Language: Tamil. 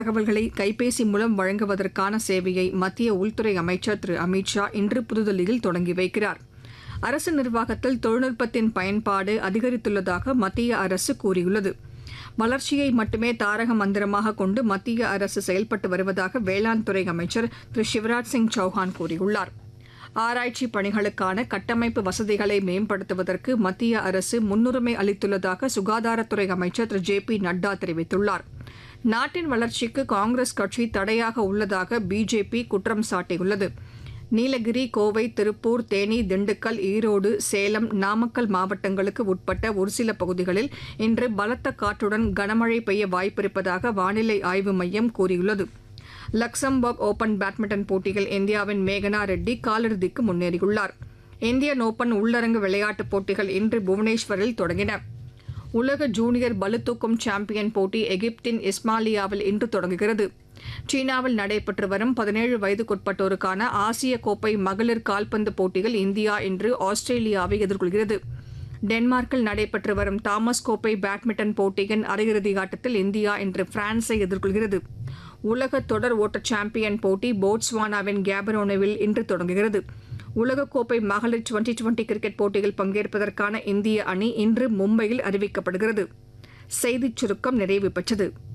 தகவல்களை கைபேசி மூலம் வழங்குவதற்கான சேவையை மத்திய உள்துறை அமைச்சர் திரு அமித் ஷா இன்று புதுதில்லியில் தொடங்கி வைக்கிறார் அரசு நிர்வாகத்தில் தொழில்நுட்பத்தின் பயன்பாடு அதிகரித்துள்ளதாக மத்திய அரசு கூறியுள்ளது வளர்ச்சியை மட்டுமே தாரக மந்திரமாக கொண்டு மத்திய அரசு செயல்பட்டு வருவதாக வேளாண் துறை அமைச்சர் திரு சிவராஜ் சிங் சௌஹான் கூறியுள்ளார் ஆராய்ச்சி பணிகளுக்கான கட்டமைப்பு வசதிகளை மேம்படுத்துவதற்கு மத்திய அரசு முன்னுரிமை அளித்துள்ளதாக சுகாதாரத்துறை அமைச்சர் திரு ஜே பி நட்டா தெரிவித்துள்ளார் நாட்டின் வளர்ச்சிக்கு காங்கிரஸ் கட்சி தடையாக உள்ளதாக பிஜேபி குற்றம் சாட்டியுள்ளது நீலகிரி கோவை திருப்பூர் தேனி திண்டுக்கல் ஈரோடு சேலம் நாமக்கல் மாவட்டங்களுக்கு உட்பட்ட ஒரு சில பகுதிகளில் இன்று பலத்த காற்றுடன் கனமழை பெய்ய வாய்ப்பிருப்பதாக வானிலை ஆய்வு மையம் கூறியுள்ளது லக்சம்பர்க் ஓபன் பேட்மிண்டன் போட்டியில் இந்தியாவின் மேகனா ரெட்டி காலிறுதிக்கு முன்னேறியுள்ளார் இந்தியன் ஓபன் உள்ளரங்கு விளையாட்டுப் போட்டிகள் இன்று புவனேஸ்வரில் தொடங்கின உலக ஜூனியர் பளுதூக்கும் சாம்பியன் போட்டி எகிப்தின் இஸ்மாலியாவில் இன்று தொடங்குகிறது சீனாவில் நடைபெற்று வரும் பதினேழு வயதுக்குட்பட்டோருக்கான ஆசிய கோப்பை மகளிர் கால்பந்து போட்டியில் இந்தியா இன்று ஆஸ்திரேலியாவை எதிர்கொள்கிறது டென்மார்க்கில் நடைபெற்று வரும் தாமஸ் கோப்பை பேட்மிண்டன் போட்டியின் அரையிறுதி ஆட்டத்தில் இந்தியா இன்று பிரான்ஸை எதிர்கொள்கிறது உலக தொடர் ஓட்ட சாம்பியன் போட்டி போட்ஸ்வானாவின் கேபரோனோவில் இன்று தொடங்குகிறது உலகக்கோப்பை மகளிர் டுவெண்டி டுவெண்டி கிரிக்கெட் போட்டியில் பங்கேற்பதற்கான இந்திய அணி இன்று மும்பையில் அறிவிக்கப்படுகிறது செய்திச் சுருக்கம் நிறைவு பெற்றது